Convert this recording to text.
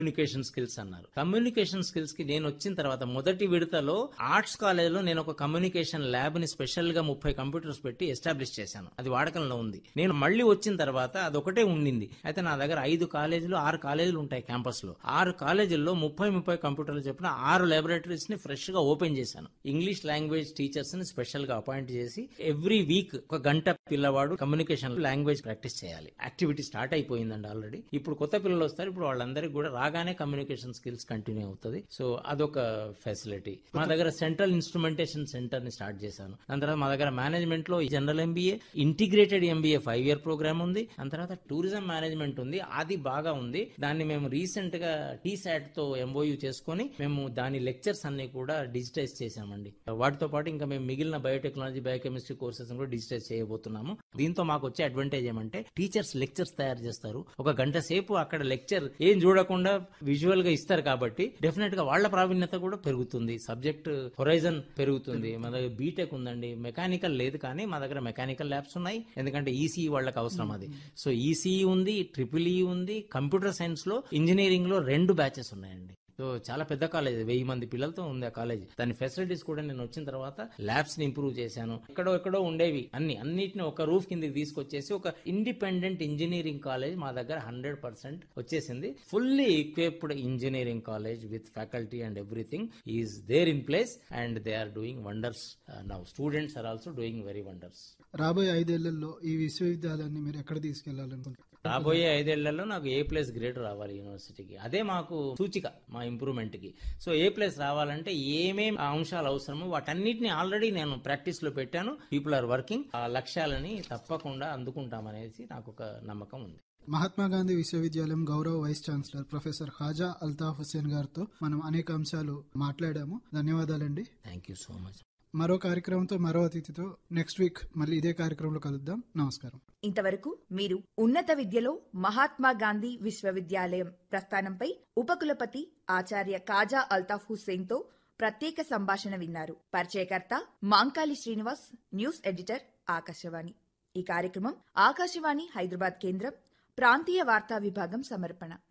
communication skills అన్నారు communication skills కి నేను వచ్చిన తర్వాత మొదటి విడతలో ఆర్ట్స్ కాలేజ్ లో నేను ఒక కమ్యూనికేషన్ ల్యాబ్ ని స్పెషల్ గా ముప్పై కంప్యూటర్స్ పెట్టి ఎస్టాబ్లిష్ చేశాను అది వాడకంలో ఉంది నేను మళ్ళీ వచ్చిన తర్వాత అది ఒకటే ఉండింది అయితే నా దగ్గర ఐదు కాలేజీలు ఆరు కాలేజీలు ఉంటాయి క్యాంపస్ లో ఆరు కాలేజీల్లో ముప్పై ముప్పై కంప్యూటర్లు చెప్పిన ఆరు లాబొరేటరీస్ ని ఫ్రెష్ గా ఓపెన్ చేశాను ఇంగ్లీష్ లాంగ్వేజ్ టీచర్స్ ని స్పెషల్ గా అపాయింట్ చేసి ఎవ్రీ వీక్ ఒక గంట పిల్లవాడు కమ్యూనికేషన్ లాంగ్వేజ్ ప్రాక్టీస్ చేయాలి యాక్టివిటీ స్టార్ట్ అయిపోయిందండి ఆల్రెడీ ఇప్పుడు కొత్త పిల్లలు వస్తారు ఇప్పుడు వాళ్ళందరికీ కూడా రాగానే కమ్యూనికేషన్ స్కిల్స్ కంటిన్యూ అవుతుంది సో అదొక ఫెసిలిటీ మా దగ్గర సెంట్రల్ ఇన్స్ట్రుమెంటేషన్ సెంటర్ ని స్టార్ట్ చేశాను దాని తర్వాత మా దగ్గర మేనేజ్మెంట్ లో general MBA integrated MBA five year programme ఉంది దాని తర్వాత టూరిజం మేనేజ్మెంట్ ఉంది అది బాగా ఉంది దాన్ని మేము రీసెంట్ గా టీ సాట్ తో ఎంఓయూ చేసుకొని మేము దాని లెక్చర్స్ అన్ని కూడా డిజిటైజ్ చేశామండి వాటితో పాటు ఇంకా మేము మిగిలిన బయోటెక్నాలజీ బయోకెమిస్ట్రీ కోర్సెస్ కూడా డిజిటైజ్ చేయబోతున్నాము దీంతో మాకు వచ్చే అడ్వాంటేజ్ ఏమంటే టీచర్స్ లెక్చర్స్ తయారు చేస్తారు ఒక గంట సేపు అక్కడ లెక్చర్ ఏం చూడకుండా విజువల్ గా ఇస్తారు కాబట్టి డెఫినెట్ గా వాళ్ళ ప్రావీణ్యత కూడా పెరుగుతుంది సబ్జెక్ట్ హొరైజన్ పెరుగుతుంది మన దగ్గర బీటెక్ ఉందండి మెకానికల్ లేదు కానీ మా దగ్గర మెకానికల్ ల్యాబ్స్ ఉన్నాయి ఎందుకంటే ఈసీఈ వాళ్ళకి అవసరం అది సో ఈసీఈ ఉంది ట్రిపుల్ ఈ ఉంది కంప్యూటర్ సైన్స్ లో ఇంజనీరింగ్ లో రెండు బ్యాచెస్ ఉన్నాయండి సో చాలా పెద్ద కాలేజ్ వెయ్యి మంది పిల్లలతో ఉంది ఆ కాలేజ్ దాని ఫెసిలిటీస్ కూడా నేను వచ్చిన తర్వాత ల్యాబ్స్ ని ఇంప్రూవ్ చేశాను ఎక్కడో ఎక్కడో ఉండేవి అన్ని అన్నిటిని ఒక రూఫ్ కిందకి తీసుకొచ్చేసి ఒక ఇండిపెండెంట్ ఇంజనీరింగ్ కాలేజ్ మా దగ్గర హండ్రెడ్ పర్సెంట్ వచ్చేసింది fully equipped engineering college with faculty and everything is there in place and they are doing wonders now students are also doing very wonders రాబోయే ఐదేళ్లలో ఈ విశ్వవిద్యాలయాన్ని మీరు ఎక్కడ తీసుకెళ్లాలనుకుంటున్నారు రాబోయే ఐదేళ్లలో నాకు ఏ ప్లస్ గ్రేడ్ రావాలి యూనివర్సిటీకి అదే మాకు సూచిక మా ఇంప్రూవ్మెంట్ కి సో ఏ ప్లస్ రావాలంటే ఏమేం అంశాలు అవసరమో వాటన్నిటిని ఆల్రెడీ నేను ప్రాక్టీస్ లో పెట్టాను పీపుల్ ఆర్ వర్కింగ్ ఆ లక్ష్యాలని తప్పకుండా అందుకుంటామనేసి నాకు ఒక నమ్మకం ఉంది మహాత్మా గాంధీ విశ్వవిద్యాలయం గౌరవ vice chancellor professor Khaja Altaf Hussain గారితో మనం అనేక అంశాలు మాట్లాడాము ధన్యవాదాలండి థ్యాంక్ యూ సో మచ్ మరో కార్యక్రమంతో మరో అతిథితో నెక్స్ట్ వీక్ మళ్ళీ ఇదే కార్యక్రమంలో కలుద్దాం నమస్కారం ఇంతవరకు మీరు ఉన్నత విద్యలో మహాత్మా గాంధీ విశ్వవిద్యాలయం ప్రస్థానంపై ఉపకులపతి ఆచార్య కాజా అల్తాఫ్ హుస్సేన్ తో ప్రత్యేక సంభాషణ విన్నారు పరిచయకర్త మాంకాలి శ్రీనివాస్ న్యూస్ ఎడిటర్ ఆకాశవాణి ఈ కార్యక్రమం ఆకాశవాణి హైదరాబాద్ కేంద్రం ప్రాంతీయ వార్తా విభాగం సమర్పణ